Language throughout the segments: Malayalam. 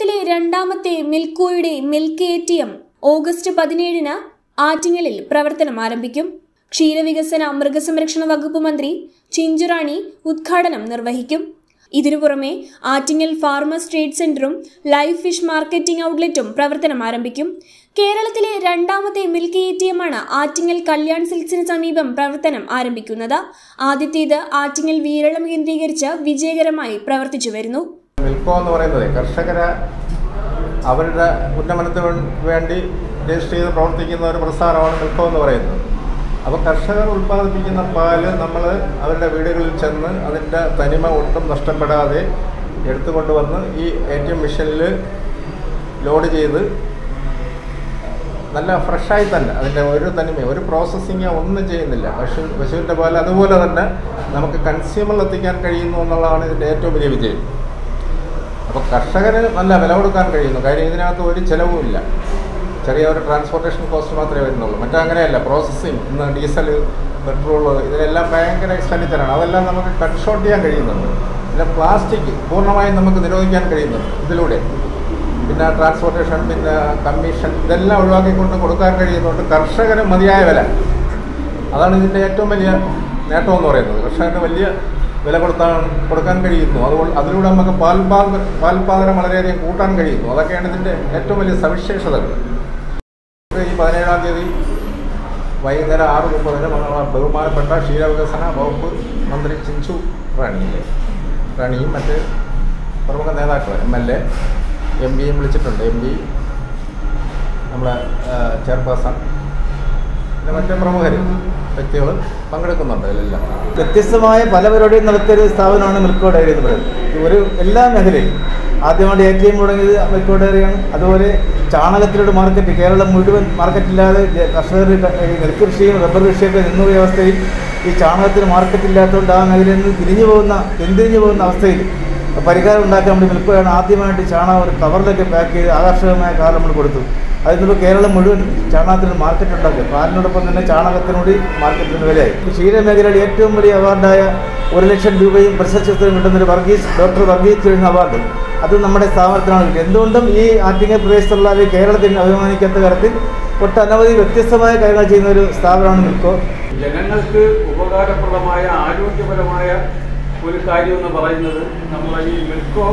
കേരളത്തിലെ രണ്ടാമത്തെ മിൽക്കോയുടെ milk A T M August പതിനേഴിന് ആറ്റിങ്ങലിൽ പ്രവർത്തനം ആരംഭിക്കും ക്ഷീരവികസന മൃഗസംരക്ഷണ വകുപ്പ് മന്ത്രി ചിഞ്ചുറാണി ഉദ്ഘാടനം നിർവഹിക്കും ഇതിനു പുറമെ ആറ്റിങ്ങൽ ഫാർമേഴ്സ് ട്രേഡ് സെന്ററും ലൈവ് ഫിഷ് മാർക്കറ്റിംഗ് ഔട്ട്ലെറ്റും പ്രവർത്തനം ആരംഭിക്കും കേരളത്തിലെ രണ്ടാമത്തെ മിൽക്ക് എ ടി എമ്മാണ് ആറ്റിങ്ങൽ കല്യാൺ സിൽക്സിന് സമീപം പ്രവർത്തനം ആരംഭിക്കുന്നത് ആദ്യത്തേത് ആറ്റിങ്ങൽ വീരളം കേന്ദ്രീകരിച്ച് വിജയകരമായി പ്രവർത്തിച്ചു വരുന്നു മിൽക്കോ എന്ന് പറയുന്നത് കർഷകരെ അവരുടെ ഉന്നമനത്തിന് വേ- വേണ്ടി രജിസ്റ്റർ ചെയ്ത് പ്രവർത്തിക്കുന്ന ഒരു പ്രസ്ഥാനമാണ് മിൽക്കോ എന്ന് പറയുന്നത് അപ്പോൾ കർഷകർ ഉൽപ്പാദിപ്പിക്കുന്ന പാല് നമ്മൾ അവരുടെ വീടുകളിൽ ചെന്ന് അതിൻ്റെ തനിമ ഒട്ടും നഷ്ടപ്പെടാതെ എടുത്തുകൊണ്ടുവന്ന് ഈ എ ടി എം മെഷീനിൽ ലോഡ് ചെയ്ത് നല്ല ഫ്രഷായി തന്നെ അതിൻ്റെ ഒരു തനിമ ഒരു പ്രോസസ്സിങ് ഒന്നും ചെയ്യുന്നില്ല പശു പശുവിൻ്റെ പാൽ അതുപോലെ തന്നെ നമുക്ക് കൺസ്യൂമറിൽ എത്തിക്കാൻ കഴിയുന്നു എന്നുള്ളതാണ് ഇതിൻ്റെ ഏറ്റവും വലിയ വിജയം അപ്പോൾ കർഷകന് നല്ല വില കൊടുക്കാൻ കഴിയുന്നു കാര്യം ഇതിനകത്ത് ഒരു ചിലവുമില്ല ചെറിയ ഒരു ട്രാൻസ്പോർട്ടേഷൻ കോസ്റ്റ് മാത്രമേ വരുന്നുള്ളൂ മറ്റങ്ങനെയല്ല പ്രോസസ്സിങ് ഇന്ന് ഡീസൽ പെട്രോൾ ഇതിനെല്ലാം ഭയങ്കര എക്സ്പെൻഡിച്ചറാണ് അതെല്ലാം നമുക്ക് കട്ട് ഷോട്ട് ചെയ്യാൻ കഴിയുന്നുണ്ട് പിന്നെ പ്ലാസ്റ്റിക് പൂർണ്ണമായും നമുക്ക് നിരോധിക്കാൻ കഴിയുന്നുണ്ട് ഇതിലൂടെ പിന്നെ ട്രാൻസ്പോർട്ടേഷൻ പിന്നെ കമ്മീഷൻ ഇതെല്ലാം ഒഴിവാക്കിക്കൊണ്ട് കൊടുക്കാൻ കഴിയുന്നുണ്ട് കർഷകന് മതിയായ വില അതാണ് ഇതിൻ്റെ ഏറ്റവും വലിയ നേട്ടം എന്ന് പറയുന്നത് കർഷകന് വലിയ വില കൊടുത്താൻ കൊടുക്കാൻ കഴിയുന്നു അതുകൊണ്ട് അതിലൂടെ നമുക്ക് പാൽപാദ പാൽപാദനം വളരെയധികം കൂട്ടാൻ കഴിയുന്നു അതൊക്കെയാണ് ഇതിൻ്റെ ഏറ്റവും വലിയ സവിശേഷതകൾ ഈ പതിനേഴാം തീയതി വൈകുന്നേരം ആറ് മുപ്പതിന് നമ്മളെ ബഹുമാനപ്പെട്ട ക്ഷീരവികസന വകുപ്പ് മന്ത്രി ചിഞ്ചു റാണിയിലെ റാണിയും മറ്റ് പ്രമുഖ നേതാക്കൾ എം എൽ എ എം പിയും വിളിച്ചിട്ടുണ്ട് എം പി നമ്മളെ ചെയർപേഴ്സൺ പിന്നെ മറ്റ് പ്രമുഖർ വ്യക്തികൾ പങ്കെടുക്കുന്നുണ്ട് ഇതിലെല്ലാം വ്യത്യസ്തമായ പല പരിപാടിയും നടത്തിയ ഒരു സ്ഥാപനമാണ് മിൽക്കോ ഡയറി എന്ന് പറയുന്നത് ഒരു എല്ലാ മേഖലയിലും ആദ്യമായിട്ട് എ ടി എം തുടങ്ങിയത് മിൽക്കോ ഡയറിയാണ് അതുപോലെ ചാണകത്തിലൂടെ മാർക്കറ്റ് കേരളം മുഴുവൻ മാർക്കറ്റില്ലാതെ ജ- കർഷകർ ക- ഈ നെൽകൃഷിയും റബ്ബർ കൃഷിയൊക്കെ നിന്നുപോയ അവസ്ഥയിൽ ഈ ചാണകത്തിന് മാർക്കറ്റ് ഇല്ലാത്തതുകൊണ്ട് ആ മേഖലയിൽ നിന്ന് തിരിഞ്ഞു പോകുന്ന പിന്തിരിഞ്ഞു പോകുന്ന അവസ്ഥയിൽ പരിഹാരം ഉണ്ടാക്കാൻ വേണ്ടി മിൽക്കോയാണ് ആദ്യമായിട്ട് ചാണകം ഒരു കവറിലൊക്കെ പാക്ക് ചെയ്ത് ആകർഷകമായ കാലം നമ്മൾ കൊടുത്തു അതിനിപ്പോൾ കേരളം മുഴുവൻ ചാണകത്തിന് മാർക്കറ്റ് ഉണ്ടാക്കി പാലിനോടൊപ്പം തന്നെ ചാണകത്തിനൂടി മാർക്കറ്റിന് വിലയായി ക്ഷീരമേഖലയുടെ ഏറ്റവും വലിയ അവാർഡായ ഒരു ലക്ഷം രൂപയും പ്രശസ്തിയും കിട്ടുന്നൊരു വർഗീസ് ഡോക്ടർ വർഗീസ് എഴുതുന്ന അവാർഡ് അത് നമ്മുടെ സ്ഥാപനത്തിനാണ് കിട്ടിയത് എന്തുകൊണ്ടും ഈ ആറ്റിങ്ങൽ പ്രദേശത്തുള്ള അല്ലെങ്കിൽ കേരളത്തിന് അഭിമാനിക്കാത്ത തരത്തിൽ ഒട്ടനവധി വ്യത്യസ്തമായ കാര്യങ്ങൾ ചെയ്യുന്ന ഒരു സ്ഥാപനമാണ് മിൽക്കോ ജനങ്ങൾക്ക് ഉപകാരപ്രദമായ ആരോഗ്യപരമായ ഒരു കാര്യം എന്ന് പറയുന്നത് നമ്മൾ ഈ മിൽക്കോ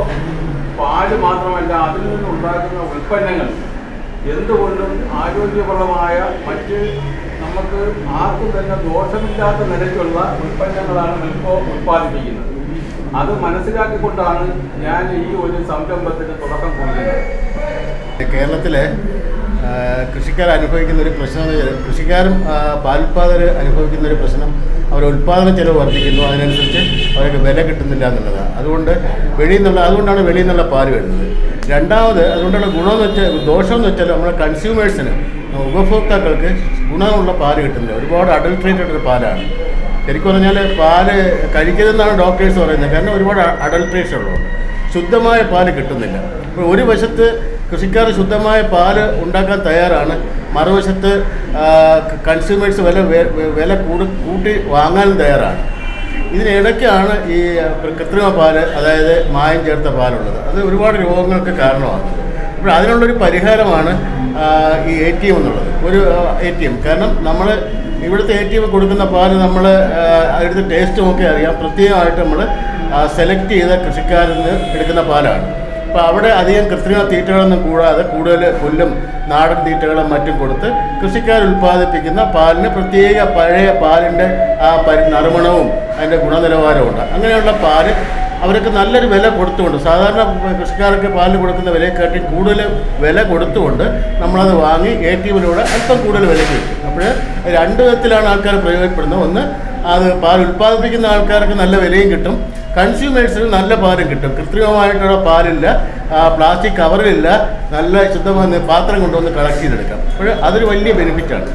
പാല് മാത്രമല്ല അതിൽ നിന്നുണ്ടാകുന്ന ഉൽപ്പന്നങ്ങൾ എന്തുകൊണ്ടും ആരോഗ്യപ്രദമായ മറ്റ് നമുക്ക് ആർക്കും തന്നെ ദോഷമില്ലാത്ത നിലയ്ക്കുള്ള ഉൽപ്പന്നങ്ങളാണ് മിൽക്കോ ഉൽപ്പാദിപ്പിക്കുന്നത് അത് മനസ്സിലാക്കിക്കൊണ്ടാണ് ഞാൻ ഈ ഒരു സംരംഭത്തിന് തുടക്കം കുറിക്കുന്നത് കേരളത്തിലെ ആ, കൃഷിക്കാർ അനുഭവിക്കുന്ന ഒരു പ്രശ്നം എന്ന് വെച്ചാൽ കൃഷിക്കാരും ആ, പാലുൽപാദകർ അനുഭവിക്കുന്ന ഒരു പ്രശ്നം അവരുടെ ഉൽപ്പാദന ചെലവ് വർദ്ധിക്കുന്നു അതിനനുസരിച്ച് അവർക്ക് വില കിട്ടുന്നില്ല എന്നുള്ളതാണ് അതുകൊണ്ട് വെളിയിൽ നിന്നുള്ള അതുകൊണ്ടാണ് വെളിയിൽ നിന്നുള്ള പാല് വരുന്നത് രണ്ടാമത് അതുകൊണ്ടുള്ള ഗുണമെന്ന് വെച്ചാൽ ദോഷമെന്ന് വെച്ചാൽ നമ്മുടെ കൺസ്യൂമേഴ്സിന് ഉപഭോക്താക്കൾക്ക് ഗുണമുള്ള പാല് കിട്ടുന്നില്ല ഒരുപാട് അഡൾട്രേറ്റഡ് ഒരു പാലാണ് ശരിക്കും പറഞ്ഞാൽ പാല് കഴിക്കരുതെന്നാണ് ഡോക്ടേഴ്സ് പറയുന്നത് കാരണം ഒരുപാട് അഡൾട്രേഷൻ ഉള്ളതുകൊണ്ട് ശുദ്ധമായ പാല് കിട്ടുന്നില്ല അപ്പോൾ ഒരു വശത്ത് കൃഷിക്കാർ ശുദ്ധമായ പാല് ഉണ്ടാക്കാൻ തയ്യാറാണ് മറുവശത്ത് കൺസ്യൂമേഴ്സ് വില വെ- വെ- വില കൂടി കൂട്ടി വാങ്ങാനും തയ്യാറാണ് ഇതിനിടയ്ക്കാണ് ഈ കൃത്രിമ പാല് അതായത് മായം ചേർത്ത പാലുള്ളത് അത് ഒരുപാട് രോഗങ്ങൾക്ക് കാരണമാണ് അപ്പോൾ അതിനുള്ളൊരു പരിഹാരമാണ് ആ, ഈ എ ടി എം എന്നുള്ളത് ഒരു എ ടി എം കാരണം നമ്മൾ ഇവിടുത്തെ എ ടി എം കൊടുക്കുന്ന പാല് നമ്മൾ അതിൻ്റെ ടേസ്റ്റ് നോക്കി അറിയാം പ്രത്യേകമായിട്ട് നമ്മൾ സെലക്ട് ചെയ്ത കൃഷിക്കാരിൽ നിന്ന് എടുക്കുന്ന പാലാണ് അപ്പോൾ അവിടെ അധികം കൃത്രിമ തീറ്റകളൊന്നും കൂടാതെ കൂടുതൽ പുല്ലും നാടൻ തീറ്റകളും മറ്റും കൊടുത്ത് കൃഷിക്കാർ ഉൽപ്പാദിപ്പിക്കുന്ന പാലിന് പ്രത്യേക പഴയ പാലിൻ്റെ ആ പരി നറുമണവും അതിൻ്റെ ഗുണനിലവാരവും ഉണ്ട് അങ്ങനെയുള്ള പാല് അവർക്ക് നല്ലൊരു വില കൊടുത്തുകൊണ്ട് സാധാരണ കൃഷിക്കാർക്ക് പാലിന് കൊടുക്കുന്ന വിലയെക്കാട്ടി കൂടുതൽ വില കൊടുത്തുകൊണ്ട് നമ്മളത് വാങ്ങി എ ടി എമ്മിലൂടെ അല്പം കൂടുതൽ വിലയ്ക്ക് കിട്ടും അപ്പോൾ രണ്ട് വിധത്തിലാണ് ആൾക്കാർ പ്രയോജനപ്പെടുന്നത് ഒന്ന് അത് പാൽ ഉൽപ്പാദിപ്പിക്കുന്ന ആൾക്കാർക്ക് നല്ല വിലയും കിട്ടും കൺസ്യൂമേഴ്സിന് നല്ല പാലും കിട്ടും കൃത്രിമമായിട്ടുള്ള പാലില്ല ആ, പ്ലാസ്റ്റിക് കവറിലില്ല നല്ല ശുദ്ധമായ പാത്രം കൊണ്ടുവന്ന് കളക്ട് ചെയ്തെടുക്കാം അപ്പോൾ അതൊരു വലിയ ബെനിഫിറ്റാണ്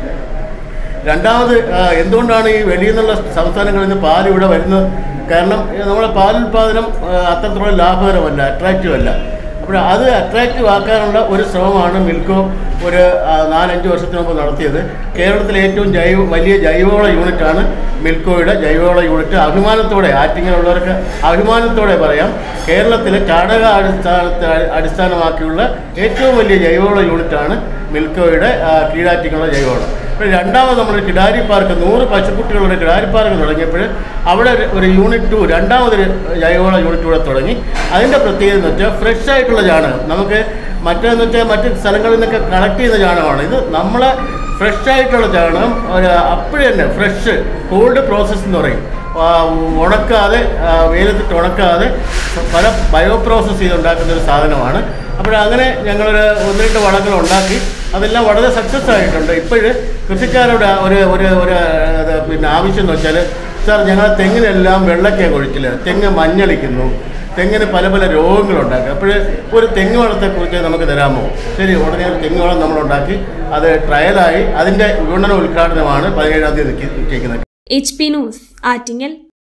രണ്ടാമത് ആ, എന്തുകൊണ്ടാണ് ഈ വെളിയിൽ നിന്നുള്ള സംസ്ഥാനങ്ങളിൽ നിന്ന് പാൽ ഇവിടെ വരുന്നത് കാരണം ഏ, നമ്മുടെ പാലുൽപാദനം ആ, അത്രത്തോളം ലാഭകരമല്ല അട്രാക്റ്റീവ് അല്ല അപ്പോൾ അത് അട്രാക്റ്റീവ് ആക്കാനുള്ള ഒരു ശ്രമമാണ് മിൽക്കോ ഒരു ആ, നാലഞ്ച് വർഷത്തിന് മുമ്പ് നടത്തിയത് കേരളത്തിലെ ഏറ്റവും ജൈവ വലിയ ജൈവവള യൂണിറ്റാണ് മിൽക്കോയുടെ ജൈവവള യൂണിറ്റ് അഭിമാനത്തോടെ ആറ്റിങ്ങിലുള്ളവർക്ക് അഭിമാനത്തോടെ പറയാം കേരളത്തിലെ ചാണക അടിസ്ഥാനത്തെ അടിസ്ഥാനമാക്കിയുള്ള ഏറ്റവും വലിയ ജൈവവള യൂണിറ്റാണ് മിൽക്കോയുടെ ആ, കീഴാറ്റിങ്ങുള്ള ജൈവവളം ഇപ്പോൾ രണ്ടാമത് നമ്മൾ കിടാരി പാർക്ക് നൂറ് പശുക്കുട്ടികളുടെ കിടാരി പാർക്ക് തുടങ്ങിയപ്പോൾ അവിടെ ഒരു- ഒരു യൂണിറ്റ് ടു രണ്ടാമതൊരു ജൈവവള യൂണിറ്റ് കൂടെ തുടങ്ങി അതിൻ്റെ പ്രത്യേകത എന്ന് വെച്ചാൽ ഫ്രഷ് ആയിട്ടുള്ള ചാണകം നമുക്ക് മറ്റേന്ന് വെച്ചാൽ മറ്റ് സ്ഥലങ്ങളിൽ നിന്നൊക്കെ കളക്ട് ചെയ്യുന്ന ചാണകമാണ് ഇത് നമ്മളെ ഫ്രഷ് ആയിട്ടുള്ള ചാണകം ഒരു അപ്പോഴേ തന്നെ ഫ്രഷ് കോൾഡ് പ്രോസസ്സ് എന്ന് പറയും ആ, ഉണക്കാതെ ആ, വെയിലത്തിട്ട് ഉണക്കാതെ പല ബയോ പ്രോസസ്സ് ചെയ്തുണ്ടാക്കുന്ന ഒരു സാധനമാണ് അപ്പോൾ അങ്ങനെ ഞങ്ങളൊരു ഒന്ന് രണ്ട് വളങ്ങൾ ഉണ്ടാക്കി അതെല്ലാം വളരെ സക്സസ് ആയിട്ടുണ്ട് ഇപ്പോഴ് കൃഷിക്കാരുടെ ഒരു ഒരു ഒരു ഇത് പിന്നെ ആവശ്യം എന്ന് വെച്ചാൽ സാർ ഞങ്ങൾ തെങ്ങിനെല്ലാം വെള്ളയ്ക്കാണ് ഒഴിച്ചില്ല തെങ്ങ് മഞ്ഞളിക്കുന്നു തെങ്ങിന് പല പല രോഗങ്ങളുണ്ടാക്കുക അപ്പോൾ ഒരു തെങ്ങ് വളത്തെക്കുറിച്ച് നമുക്ക് തരാമോ ശരി ഉടനെ ഒരു തെങ്ങ് വളം നമ്മളുണ്ടാക്കി അത് ട്രയലായി അതിൻ്റെ വിപണന ഉദ്ഘാടനമാണ് പതിനേഴാം തീയതി നിശ്ചയിക്കുന്നത് എച്ച് പി ന്യൂസ് ആറ്റിങ്ങൽ